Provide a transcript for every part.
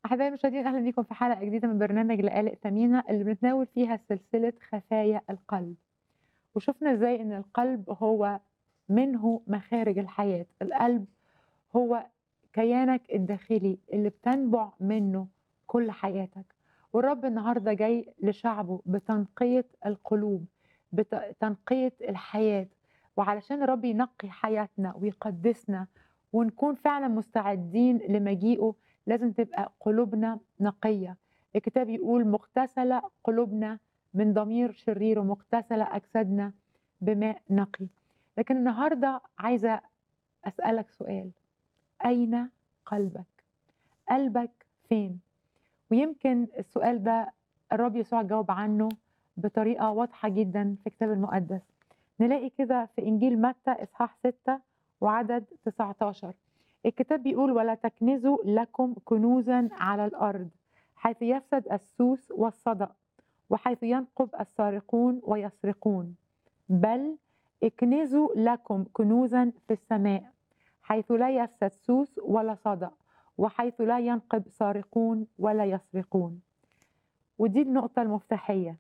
أحبائي المشاهدين أهلا بيكم في حلقة جديدة من برنامج لقالق ثمينة اللي بنتناول فيها سلسلة خفايا القلب وشفنا ازاي ان القلب هو منه مخارج الحياة القلب هو كيانك الداخلي اللي بتنبع منه كل حياتك والرب النهاردة جاي لشعبه بتنقية القلوب بتنقية الحياة وعلشان الرب ينقي حياتنا ويقدسنا ونكون فعلا مستعدين لمجيئه لازم تبقى قلوبنا نقية الكتاب يقول مغتسلة قلوبنا من ضمير شرير ومغتسلة أجسادنا بماء نقي لكن النهاردة عايزة أسألك سؤال أين قلبك؟ قلبك فين؟ ويمكن السؤال ده الرب يسوع جاوب عنه بطريقة واضحة جدا في الكتاب المقدس نلاقي كده في إنجيل متى إصحاح 6 وعدد 19 الكتاب بيقول ولا تكنزوا لكم كنوزا على الأرض حيث يفسد السوس والصدأ وحيث ينقب السارقون ويسرقون بل اكنزوا لكم كنوزا في السماء حيث لا يفسد سوس ولا صدأ وحيث لا ينقب سارقون ولا يسرقون ودي النقطة المفتاحية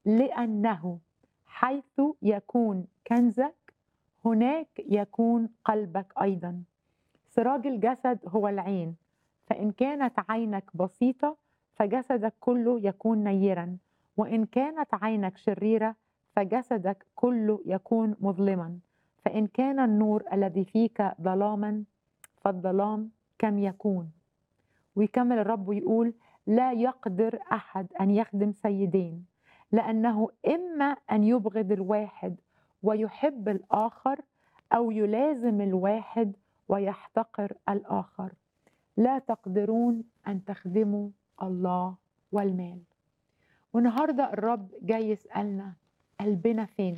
لأنه حيث يكون كنزك هناك يكون قلبك أيضا سراج الجسد هو العين فإن كانت عينك بسيطة فجسدك كله يكون نيرا وإن كانت عينك شريرة فجسدك كله يكون مظلما فإن كان النور الذي فيك ظلاما فالظلام كم يكون ويكمل الرب ويقول لا يقدر أحد أن يخدم سيدين لأنه إما أن يبغض الواحد ويحب الآخر أو يلازم الواحد ويحتقر الآخر لا تقدرون أن تخدموا الله والمال والنهارده الرب جاي يسألنا قلبنا فين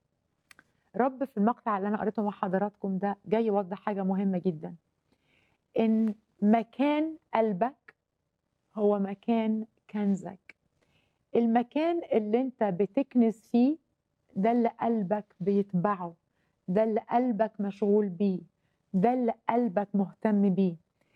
رب في المقطع اللي أنا قريته مع حضراتكم ده جاي يوضح حاجة مهمة جدا إن مكان قلبك هو مكان كنزك المكان اللي انت بتكنز فيه ده اللي قلبك بيتبعه ده اللي قلبك مشغول بيه ده اللي قلبك مهتم بيه